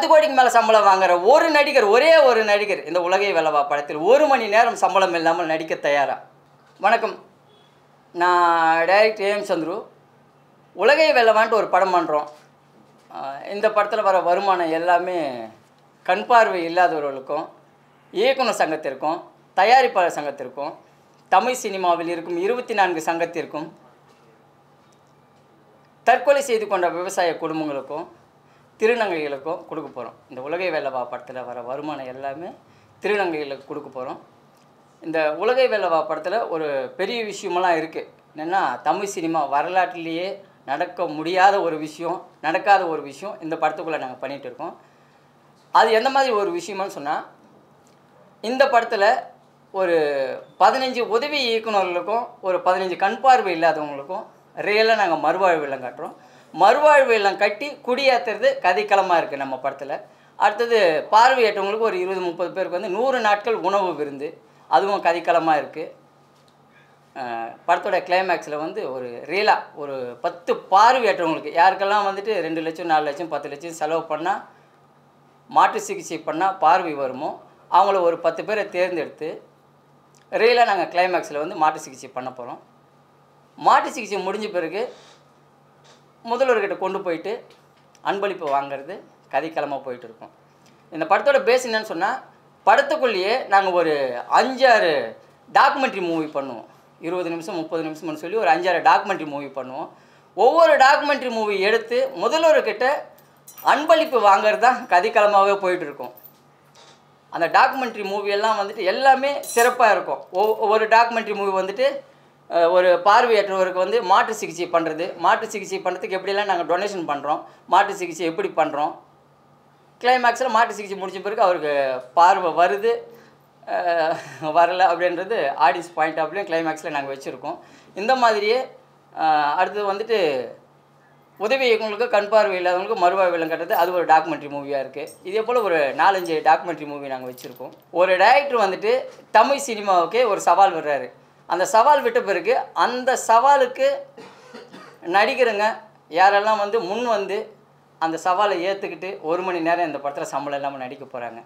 பத்து கோடிக்கு மேலே சம்பளம் வாங்குற ஒரு நடிகர் ஒரே ஒரு நடிகர் இந்த உலகை வெல்லவா படத்தில் ஒரு மணி நேரம் சம்பளம் இல்லாமல் நடிக்க தயாரா வணக்கம் நான் டைரக்டர் ஏஎம் சந்துரு உலகை வெல்லவான்ட்டு ஒரு படம் பண்ணுறோம் இந்த படத்தில் வர வருமானம் எல்லாமே கண் பார்வை இல்லாதவர்களுக்கும் இயக்குனர் சங்கத்திற்கும் தயாரிப்பாளர் சங்கத்திற்கும் தமிழ் சினிமாவில் இருக்கும் இருபத்தி நான்கு சங்கத்திற்கும் தற்கொலை செய்து கொண்ட விவசாய குடும்பங்களுக்கும் திருநங்கைகளுக்கும் கொடுக்க போகிறோம் இந்த உலகை வெல்லவா படத்தில் வர வருமானம் எல்லாமே திருநங்கைகளுக்கு கொடுக்க போகிறோம் இந்த உலகை வெல்லவா படத்தில் ஒரு பெரிய விஷயமெல்லாம் இருக்குது என்னென்னா தமிழ் சினிமா வரலாற்றிலேயே நடக்க முடியாத ஒரு விஷயம் நடக்காத ஒரு விஷயம் இந்த படத்துக்குள்ளே நாங்கள் பண்ணிகிட்டு இருக்கோம் அது எந்த மாதிரி ஒரு விஷயமான்னு சொன்னால் இந்த படத்தில் ஒரு பதினஞ்சு உதவி இயக்குனர்களுக்கும் ஒரு பதினஞ்சு கண் பார்வை இல்லாதவங்களுக்கும் ரியலாக நாங்கள் மறுவாழ்வு இல்லம் கட்டுறோம் மறுவாழ்வு இல்லம் கட்டி குடியேற்றுறது கதைக்களமாக இருக்குது நம்ம படத்தில் அடுத்தது பார்வையற்றவங்களுக்கு ஒரு இருபது முப்பது பேருக்கு வந்து நூறு நாட்கள் உணவு விருந்து அதுவும் கதைக்களமாக இருக்குது படத்தோட கிளைமேக்ஸில் வந்து ஒரு ரியலாக ஒரு பத்து பார்வையற்றவங்களுக்கு யாருக்கெல்லாம் வந்துட்டு ரெண்டு லட்சம் நாலு லட்சம் பத்து லட்சம் செலவு பண்ணால் மாற்று சிகிச்சை பண்ணால் பார்வை வருமோ அவங்கள ஒரு பத்து பேரை தேர்ந்தெடுத்து ரியலாக நாங்கள் கிளைமேக்ஸில் வந்து மாற்று சிகிச்சை பண்ண போகிறோம் மாற்று சிகிச்சை முடிஞ்ச பிறகு முதல்வர்கிட்ட கொண்டு போயிட்டு அன்பளிப்பு வாங்குறது கதைக்களமாக போயிட்டு இருக்கோம் இந்த படத்தோட பேஸ் என்னன்னு சொன்னால் படத்துக்குள்ளேயே நாங்கள் ஒரு அஞ்சாறு டாக்குமெண்ட்ரி மூவி பண்ணுவோம் இருபது நிமிஷம் முப்பது நிமிஷம்னு சொல்லி ஒரு அஞ்சாறு டாக்குமெண்ட்ரி மூவி பண்ணுவோம் ஒவ்வொரு டாக்குமெண்ட்ரி மூவி எடுத்து முதல்வர்கிட்ட அன்பளிப்பு வாங்குறது தான் கதைக்களமாகவே போயிட்டு இருக்கும் அந்த டாக்குமெண்ட்ரி மூவியெல்லாம் வந்துட்டு எல்லாமே சிறப்பாக இருக்கும் ஒவ்- ஒவ்வொரு டாக்குமெண்ட்ரி மூவி வந்துட்டு அஹ், ஒரு பார்வையற்றவருக்கு வந்து மாற்று சிகிச்சை பண்ணுறது மாற்று சிகிச்சை பண்ணுறதுக்கு எப்படியெல்லாம் நாங்கள் டொனேஷன் பண்ணுறோம் மாற்று சிகிச்சை எப்படி பண்ணுறோம் கிளைமேக்ஸில் மாற்று சிகிச்சை முடிஞ்ச பிறகு அவருக்கு பார்வை வருது அஹ், வரல அப்படின்றது ஆடியன்ஸ் பாயிண்ட் ஆஃப்லேயும் கிளைமேக்ஸில் நாங்கள் வச்சுருக்கோம் இந்த மாதிரியே அஹ், அடுத்தது வந்துட்டு உதவி இயக்குநர்களுக்கு கண் பார்வை இல்லாதவங்களுக்கு மறுவாழ்வு இல்லம் கட்டுறது அது ஒரு டாக்குமெண்ட்ரி மூவியாக இருக்குது இதே போல் ஒரு நாலஞ்சு டாக்குமெண்ட்ரி மூவி நாங்கள் வச்சுருக்கோம் ஒரு டைரக்டர் வந்துட்டு தமிழ் சினிமாவுக்கே ஒரு சவால் விடுறாரு அந்த சவால் விட்ட பிறகு அந்த சவாலுக்கு நடிகருங்க யாரெல்லாம் வந்து முன் வந்து அந்த சவாலை ஏற்றுக்கிட்டு ஒரு மணி நேரம் இந்த படத்தில் சம்பளம் இல்லாமல் நடிக்க போகிறாங்க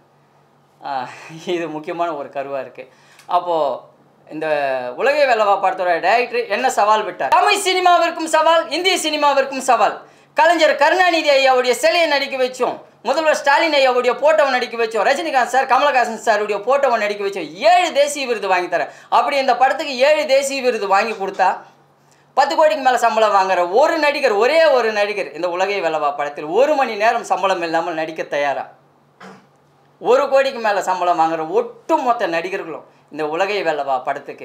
இது முக்கியமான ஒரு கருவாக இருக்குது அப்போது இந்த உலகை வெல்லவா படத்தோட டைரக்டர் என்ன சவால் விட்டார் தமிழ் சினிமாவிற்கும் சவால் இந்திய சினிமாவிற்கும் சவால் கலைஞர் கருணாநிதி ஐயாவுடைய சிலையை நடிக்க வச்சோம் முதல்வர் ஸ்டாலின் ஐயாவுடைய போட்டோவை நடிக்க வச்சோம் ரஜினிகாந்த் சார் கமலஹாசன் சாருடைய போட்டோவை நடிக்க வச்சோம் ஏழு தேசிய விருது வாங்கி தரேன் அப்படி இந்த படத்துக்கு ஏழு தேசிய விருது வாங்கி கொடுத்தா பத்து கோடிக்கு மேலே சம்பளம் வாங்குற ஒரு நடிகர் ஒரே ஒரு நடிகர் இந்த உலகை வெல்லவா படத்தில் ஒரு மணி நேரம் சம்பளம் இல்லாமல் நடிக்க தயாரா ஒரு கோடிக்கு மேலே சம்பளம் வாங்குற ஒட்டுமொத்த நடிகர்களும் இந்த உலகை வெல்லவா படத்துக்கு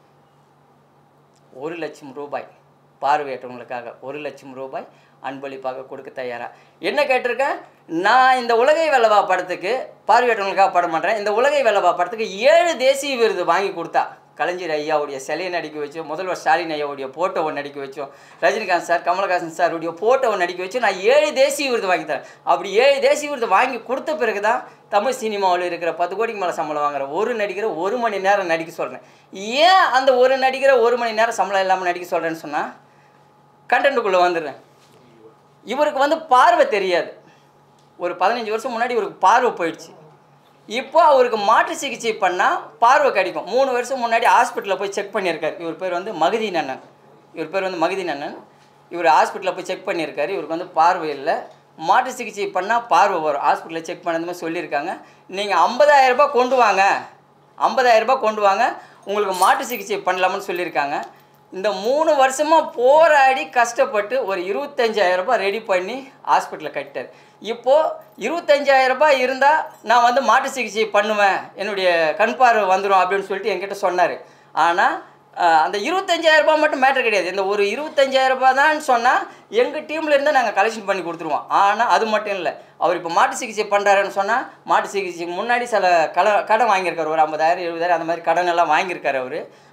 ஒரு லட்சம் ரூபாய் பார்வையற்றவங்களுக்காக ஒரு லட்சம் ரூபாய் அன்பளிப்பாக கொடுக்க தயாரா என்ன கேட்டிருக்கேன் நான் இந்த உலகை வெல்லவா படத்துக்கு பார்வையற்றவங்களுக்காக படம் பண்ணுறேன் இந்த உலகை வெல்லவா படத்துக்கு ஏழு தேசிய விருது வாங்கி கொடுத்தா கலைஞர் ஐயாவுடைய சிலையை நடிக்க வச்சோம் முதல்வர் ஸ்டாலின் ஐயாவுடைய போட்டோவை நடிக்க வச்சோம் ரஜினிகாந்த் சார் கமலஹாசன் சாருடைய போட்டோவை நடிக்க வச்சு நான் ஏழு தேசிய விருது வாங்கி தரேன் அப்படி ஏழு தேசிய விருது வாங்கி கொடுத்த பிறகு தான் தமிழ் சினிமாவில் இருக்கிற பத்து கோடிக்கு மேலே சம்பளம் வாங்குற ஒரு நடிகரை ஒரு மணி நேரம் நடிக்க சொல்கிறேன் ஏன் அந்த ஒரு நடிகரை ஒரு மணி நேரம் சம்பளம் இல்லாமல் நடிக்க சொல்கிறேன்னு சொன்னால் கண்டென்ட்டுக்குள்ளே வந்துடுறேன் இவருக்கு வந்து பார்வை தெரியாது ஒரு பதினஞ்சு வருஷம் முன்னாடி இவருக்கு பார்வை போயிடுச்சு இப்போ அவருக்கு மாற்று சிகிச்சை பண்ணால் பார்வை கிடைக்கும் மூணு வருஷம் முன்னாடி ஹாஸ்பிட்டலில் போய் செக் பண்ணியிருக்காரு இவர் பேர் வந்து மகதீன் அண்ணன் இவர் பேர் வந்து மகதீன் அண்ணன் இவர் ஹாஸ்பிட்டலில் போய் செக் பண்ணியிருக்காரு இவருக்கு வந்து பார்வை இல்லை மாற்று சிகிச்சை பண்ணால் பார்வை வரும் ஹாஸ்பிட்டலில் செக் பண்ணது மாதிரி சொல்லியிருக்காங்க நீங்கள் ஐம்பதாயிரம் ரூபாய் கொண்டு வாங்க ஐம்பதாயிரம் ரூபாய் கொண்டு வாங்க உங்களுக்கு மாற்று சிகிச்சை பண்ணலாம்னு சொல்லியிருக்காங்க இந்த மூணு வருஷமாக போராடி கஷ்டப்பட்டு ஒரு இருபத்தஞ்சாயிரம் ரூபாய் ரெடி பண்ணி ஹாஸ்பிட்டலில் கட்டிட்டார் இப்போது இருபத்தஞ்சாயிரம் ரூபாய் இருந்தால் நான் வந்து மாற்று சிகிச்சை பண்ணுவேன் என்னுடைய கண் பார்வை வந்துடும் அப்படின்னு சொல்லிட்டு என்கிட்ட சொன்னார் ஆனால் ஆஹ், அந்த இருபத்தஞ்சாயிரம் ரூபாய் மட்டும் மேட்டர் கிடையாது இந்த ஒரு இருபத்தஞ்சாயிரம் ரூபாய் தான் சொன்னால் எங்கள் டீமில் இருந்து நாங்கள் கலெக்ஷன் பண்ணி கொடுத்துருவோம் ஆனால் அது மட்டும் இல்லை அவர் இப்போ மாட்டு சிகிச்சை பண்ணுறாருன்னு சொன்னால் மாட்டு சிகிச்சைக்கு முன்னாடி சில கடன் கடன் வாங்கியிருக்காரு ஒரு ஐம்பதாயிரம் எழுபதாயிரம் அந்த மாதிரி கடன் எல்லாம் வாங்கியிருக்காரு அவர்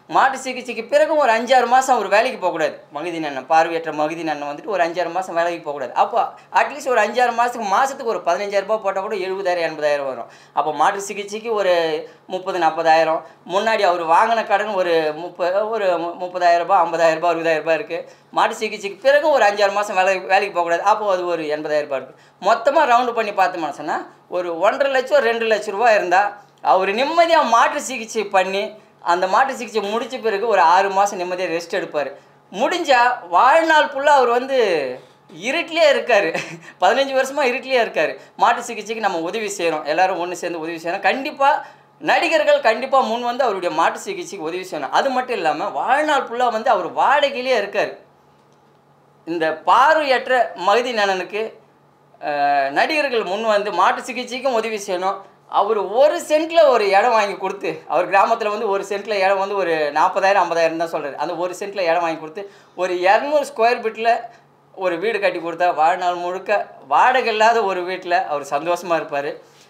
மாட்டு சிகிச்சைக்கு பிறகும் ஒரு அஞ்சாறு மாதம் அவர் வேலைக்கு போகக்கூடாது மகதி அண்ணன் பார்வையற்ற மகதி அண்ணன் வந்துட்டு ஒரு அஞ்சாறு மாதம் வேலைக்கு போகக்கூடாது அப்போ அட்லீஸ்ட் ஒரு அஞ்சாறு மாதத்துக்கு மாதத்துக்கு ஒரு பதினஞ்சாயிரம் ரூபாய் போட்டால் கூட எழுபதாயிரம் எண்பதாயிரம் வரும் அப்போ மாட்டு சிகிச்சைக்கு ஒரு முப்பது நாற்பதாயிரம் முன்னாடி அவர் வாங்கின கடன் ஒரு முப்ப ஒரு மு- முப்பதாயிரம் ரூபாய் ஐம்பதாயிரம் ரூபாய் அறுபதாயிரம் ரூபாய் இருக்குது மாட்டு சிகிச்சைக்கு பிறகு ஒரு அஞ்சாறு மாதம் வேலை வேலைக்கு போகக்கூடாது அப்போ அது ஒரு எண்பதாயிரம் ரூபாய் இருக்குது மொத்தமாக ரவுண்டு பண்ணி பார்த்தோம்னு சொன்னால் ஒரு ஒன்றரை லட்சம் ரெண்டு லட்ச ரூபா இருந்தால் அவர் நிம்மதியாக மாற்று சிகிச்சை பண்ணி அந்த மாற்று சிகிச்சை முடிச்ச பிறகு ஒரு ஆறு மாதம் நிம்மதியாக ரெஸ்ட் எடுப்பார் முடிஞ்சால் வாழ்நாள் ஃபுல்லாக அவர் வந்து இருட்டிலே இருக்கார் பதினஞ்சு வருஷமாக இருட்டிலே இருக்கார் மாட்டு சிகிச்சைக்கு நம்ம உதவி செய்கிறோம் எல்லாரும் ஒன்று சேர்ந்து உதவி செய்யணும் கண்டிப்பாக நடிகர்கள் கண்டிப்பாக முன் வந்து அவருடைய மாட்டு சிகிச்சைக்கு உதவி செய்யணும் அது மட்டும் இல்லாமல் வாழ்நாள் ஃபுல்லாக வந்து அவர் வாடகையிலே இருக்கார் இந்த பார்வையற்ற மகதி நலனுக்கு அஹ், நடிகர்கள் முன் வந்து மாட்டு சிகிச்சைக்கும் உதவி செய்யணும் அவர் ஒரு சென்ட்டில் ஒரு இடம் வாங்கி கொடுத்து அவர் கிராமத்தில் வந்து ஒரு சென்ட்டில் இடம் வந்து ஒரு நாற்பதாயிரம் ஐம்பதாயிரம் தான் சொல்கிறார் அந்த ஒரு சென்ட்டில் இடம் வாங்கி கொடுத்து ஒரு இரநூறு ஸ்கொயர் ஃபீட்டில் ஒரு வீடு கட்டி கொடுத்தா வாழ்நாள் முழுக்க வாடகை இல்லாத ஒரு வீட்டில் அவர் சந்தோஷமாக இருப்பார்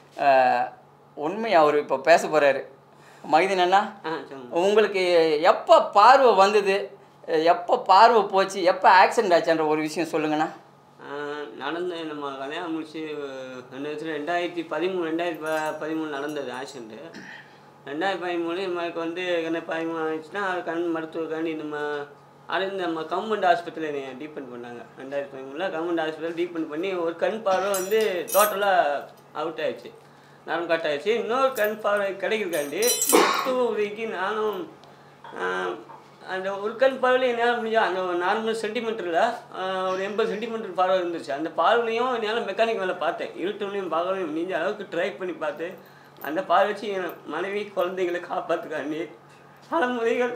உண்மை அவர் இப்போ பேச போகிறாரு மகிதின் அண்ணா ஆ சொல்லுங்க உங்களுக்கு எப்போ பார்வை வந்தது எப்போ பார்வை போச்சு எப்போ ஆக்சிடென்ட் ஆச்சுன்ற ஒரு விஷயம் சொல்லுங்கண்ணா ஆ, நடந்த நம்ம கல்யாணம் முடிச்சு ரெண்டு வருஷம் ரெண்டாயிரத்தி பதிமூணு ரெண்டாயிரத்தி ப பதிமூணு நடந்தது ஆக்சிடென்ட்டு ரெண்டாயிரத்தி பதிமூணு நமக்கு வந்து என்ன பதிமூணு ஆயிடுச்சுன்னா கண் மருத்துவக்காண்டி நம்ம அது நம்ம கவர்மெண்ட் ஹாஸ்பிட்டலில் என்னை டீபெண்ட் பண்ணாங்க ரெண்டாயிரத்தி பதிமூணில் கவர்மெண்ட் ஹாஸ்பிட்டல் டீபெண்ட் பண்ணி ஒரு கண் பார்வை வந்து டோட்டலாக அவுட் ஆயிடுச்சு நரம் கட் ஆயிடுச்சு இன்னொரு கண் பார்வை கிடைக்கிறக்காண்டி மருத்துவ உதவிக்கு நானும் ஆஹ், அந்த ஒரு கண் பார்வையில் என்னால் முடிஞ்சா அந்த நார்மல் சென்டிமீட்டரில் ஒரு எண்பது சென்டிமீட்டர் பார்வை இருந்துச்சு அந்த பார்வையிலையும் என்னால் மெக்கானிக் வேலை பார்த்தேன் இருட்டுலையும் பார்க்கணும் முடிஞ்ச அளவுக்கு ட்ரை பண்ணி பார்த்து அந்த பார்வை வச்சு என் மனைவி குழந்தைகளை காப்பாற்றுக்காண்டி பல முறைகள்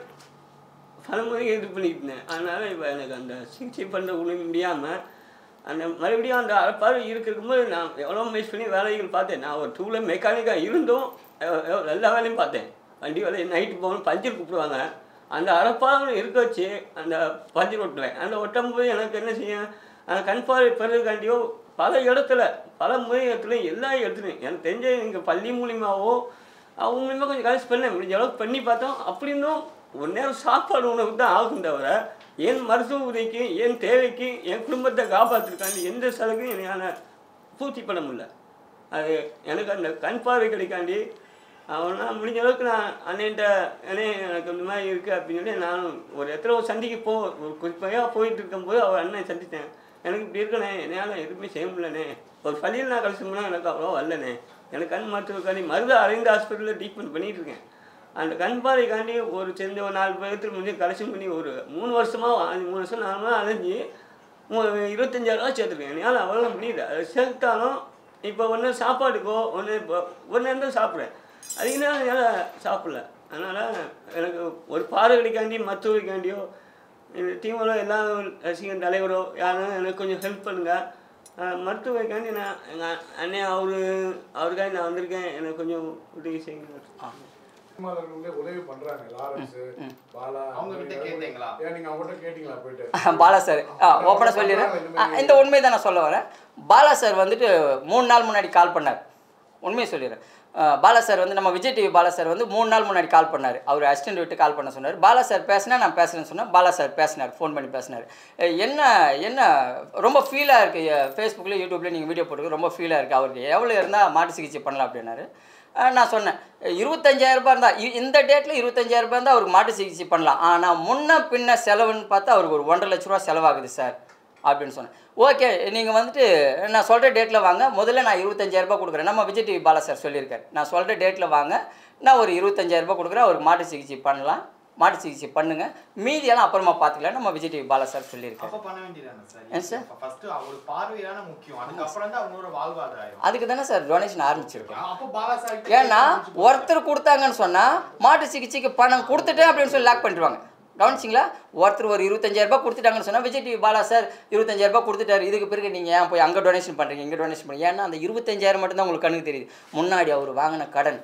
பல முறைகள் இது பண்ணிட்டு இருந்தேன் அதனால் இப்போ எனக்கு அந்த சிகிச்சை பண்ண ஒன்றும் முடியாமல் அந்த மறுபடியும் அந்த பார்வை இருக்கும்போது நான் எவ்வளோ முயற்சி பண்ணி வேலைகள் பார்த்தேன் நான் ஒரு டூவில் மெக்கானிக்காக இருந்தும் எவ்- எவ்- எல்லா வேலையும் பார்த்தேன் வண்டி வேலை நைட்டு போகணும் பஞ்சர் கூப்பிடுவாங்க அந்த அரைப்பாவை இருக்க வச்சு அந்த பஞ்சர் ஒட்டுவேன் அந்த ஒட்டும் போது எனக்கு என்ன செய்யும் அந்த கண் பார்வை பெறதுக்காண்டியோ பல இடத்துல பல முறை இடத்துல எல்லா இடத்துலையும் எனக்கு தெரிஞ்ச இங்கே பள்ளி மூலியமாவோ அவங்க மூலியமாக கொஞ்சம் கலெக்ட் பண்ணேன் முடிஞ்ச அளவுக்கு பண்ணி பார்த்தோம் அப்படி இருந்தும் ஒரு நேரம் சாப்பாடு உணவு தான் ஆகும் தவிர என் மருத்துவ உதவிக்கு என் தேவைக்கு என் குடும்பத்தை காப்பாற்றுறதுக்காண்டி எந்த செலவும் என்னால் பூர்த்தி பண்ண முடியல அது எனக்கு அந்த கண் பார்வை கிடைக்காண்டி அவனா முடிஞ்ச அளவுக்கு நான் அண்ணன்ட்ட அண்ணே எனக்கு இந்த மாதிரி இருக்குது அப்படின்னு சொல்லி நானும் ஒரு இடத்துல ஒரு சந்திக்கு போ ஒரு குறிப்பாக போயிட்டு இருக்கும்போது அவர் அண்ணன் சந்தித்தேன் எனக்கு இப்படி இருக்கணே என்னால் எதுவுமே செய்ய முடியலண்ணே ஒரு பள்ளியில் நான் கழிச்சு போனால் எனக்கு அவ்வளோ வரலண்ணே எனக்கு கண் மருத்துவக்காண்டி மருது அரவிந்த் ஹாஸ்பிட்டலில் ட்ரீட்மெண்ட் பண்ணிட்டு இருக்கேன் அந்த கண் பார்வைக்காண்டி ஒரு தெரிஞ்ச ஒரு நாலு பேர்த்து முடிஞ்சு கலெக்ஷன் பண்ணி ஒரு மூணு வருஷமாக மூணு வருஷம் நாலு மாதம் அலைஞ்சு மூ இருபத்தஞ்சாயிரரூவா சேர்த்துருக்கேன் என்னால் அவ்வளோ முடியல அது சேர்த்தாலும் இப்போ ஒன்று சாப்பாடுக்கோ ஒன்று இப்போ ஒன்று இருந்தால் சாப்பிட்றேன் அதுக்கு தான் என்னால் சாப்பிடல அதனால் எனக்கு ஒரு பார்வைக்காண்டி மருத்துவக்காண்டியோ இந்த டீமில் எல்லா ரசிகர் தலைவரோ யாரும் எனக்கு கொஞ்சம் ஹெல்ப் பண்ணுங்கள் மருத்துவக்காண்டி நான் எங்கள் அண்ணன் அவரு அவருக்காண்டி நான் வந்திருக்கேன் எனக்கு கொஞ்சம் உதவி செய்யுங்க சினிமாவில் உதவி பண்றாங்க லாரன்ஸ் பாலா அவங்க கிட்ட கேட்டீங்களா? ஏன் நீங்க அவங்ககிட்ட கேட்டீங்களா போயிட்டு பாலா சார் ஆ ஓப்பனாக சொல்லிடுறேன் ஆ, இந்த உண்மை தான் நான் சொல்ல வரேன் பாலா சார் வந்துட்டு மூணு நாள் முன்னாடி கால் பண்ணார் உண்மையை சொல்லிடுறேன் ஆ, பாலா சார் வந்து நம்ம விஜய் டிவி பாலா சார் வந்து மூணு நாள் முன்னாடி கால் பண்ணார் அவர் அசிஸ்டன்ட் விட்டு கால் பண்ண சொன்னார் பாலா சார் பேசினா நான் பேசுகிறேன்னு சொன்னேன் பாலா சார் பேசினார் ஃபோன் பண்ணி பேசினார் அஹ் என்ன என்ன ரொம்ப ஃபீலாக இருக்குது ஃபேஸ்புக்கில் யூடியூப்ல நீங்கள் வீடியோ போட்டுருக்கு ரொம்ப ஃபீலாக இருக்குது அவருக்கு எவ்வளோ இருந்தால் மாட்டு சிகிச்சை பண்ணலாம் அப்படின்னாரு அஹ் நான் சொன்னேன் இருபத்தஞ்சாயிரம் ரூபாய் இருந்தால் இ- இந்த டேட்டில் இருபத்தஞ்சாயிரம் ரூபாய் இருந்தால் அவருக்கு மாட்டு சிகிச்சை பண்ணலாம் ஆனால் முன்ன பின்ன செலவுன்னு பார்த்தா அவருக்கு ஒரு ஒன்றரை லட்ச ரூபா செலவாகுது சார் அப்படின்னு சொன்னேன் ஓகே நீங்கள் வந்துட்டு நான் சொல்கிற டேட்டில் வாங்க முதல்ல நான் இருபத்தஞ்சாயிரம் ரூபாய் கொடுக்குறேன் நம்ம விஜய் டிவி பாலா சார் சொல்லியிருக்காரு நான் சொல்கிற டேட்டில் வாங்க நான் ஒரு இருபத்தஞ்சாயிரம் ரூபாய் கொடுக்குறேன் அவருக்கு மாட்டு சிகிச்சை பண்ணலாம் மாட்டு சிகிச்சை பண்ணுங்க மீதியெல்லாம் அப்புறமா பார்த்துக்கலாம் நம்ம விஜய் டிவி பாலா சார் சொல்லியிருக்காரு அப்ப பண்ண வேண்டியதானே ஏன் சார் சார்? ஃபர்ஸ்ட் அவங்களுக்கு பார்வையான முக்கியம் அதுக்கப்புறம் தான் அவங்களோட வாழ்வாதாரம் அதுக்கு தானே சார் டொனேஷன் ஆரம்பிச்சிருக்கோம் அப்போ பாலா சார் ஏன்னா ஒருத்தர் கொடுத்தாங்கன்னு சொன்னால் மாட்டு சிகிச்சைக்கு பணம் கொடுத்துட்டேன் அப்படின்னு சொல்லி லாக் பண்ணிடுவாங்க கவனிச்சிங்களா ஒருத்தர் ஒரு இருபத்தஞ்சாயிரம் ரூபாய் கொடுத்துட்டாங்கன்னு சொன்னால் விஜய் டிவி பாலா சார் இருபத்தஞ்சாயிரம் ரூபாய் கொடுத்துட்டாரு இதுக்கு பிறகு நீங்கள் ஏன் போய் அங்கே டொனேஷன் பண்ணுறீங்க இங்கே டொனேஷன் பண்ணுறீங்க ஏன்னா அந்த இருபத்தஞ்சாயிரம் மட்டும்தான் உங்களுக்கு கண்ணுக்கு தெரியுது முன்னாடி அவர் வாங்கின கடன்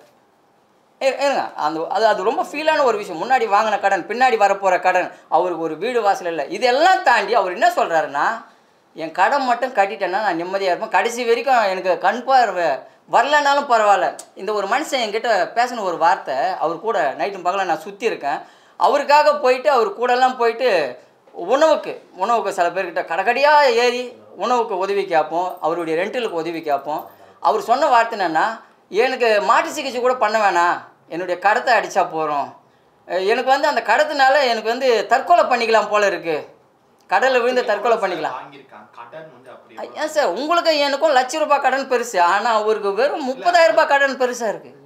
ஏ- ஏங்க அந்த அது அது ரொம்ப ஃபீலான ஒரு விஷயம் முன்னாடி வாங்கின கடன் பின்னாடி வரப்போகிற கடன் அவருக்கு ஒரு வீடு வாசல் இல்லை இதெல்லாம் தாண்டி அவர் என்ன சொல்கிறாருன்னா என் கடன் மட்டும் கட்டிட்டேன்னா நான் நிம்மதியாக இருப்பேன் கடைசி வரைக்கும் எனக்கு கண் பார்வை வரலனாலும் பரவாயில்ல இந்த ஒரு மனுஷன் என்கிட்ட பேசின ஒரு வார்த்தை அவர் கூட நைட்டும் பகல நான் சுற்றி இருக்கேன் அவருக்காக போயிட்டு அவர் கூடலாம் போயிட்டு உணவுக்கு உணவுக்கு சில பேர்கிட்ட கடைக்கடியாக ஏறி உணவுக்கு உதவி கேட்போம் அவருடைய ரெண்டலுக்கு உதவி கேட்போம் அவர் சொன்ன வார்த்தை என்னென்னா எனக்கு மாட்டு சிகிச்சை கூட பண்ண வேணாம் என்னுடைய கடத்தை அடித்தா போகிறோம் எனக்கு வந்து அந்த கடத்தினால எனக்கு வந்து தற்கொலை பண்ணிக்கலாம் போல இருக்குது கடலில் விழுந்து தற்கொலை பண்ணிக்கலாம் வாங்கியிருக்காங்க கடன் வந்து அப்படி ஏன் சார் உங்களுக்கு எனக்கும் லட்ச ரூபாய் கடன் பெருசு ஆனால் அவருக்கு வெறும் முப்பதாயிரம் ரூபாய் கடன் பெருசாக இருக்குது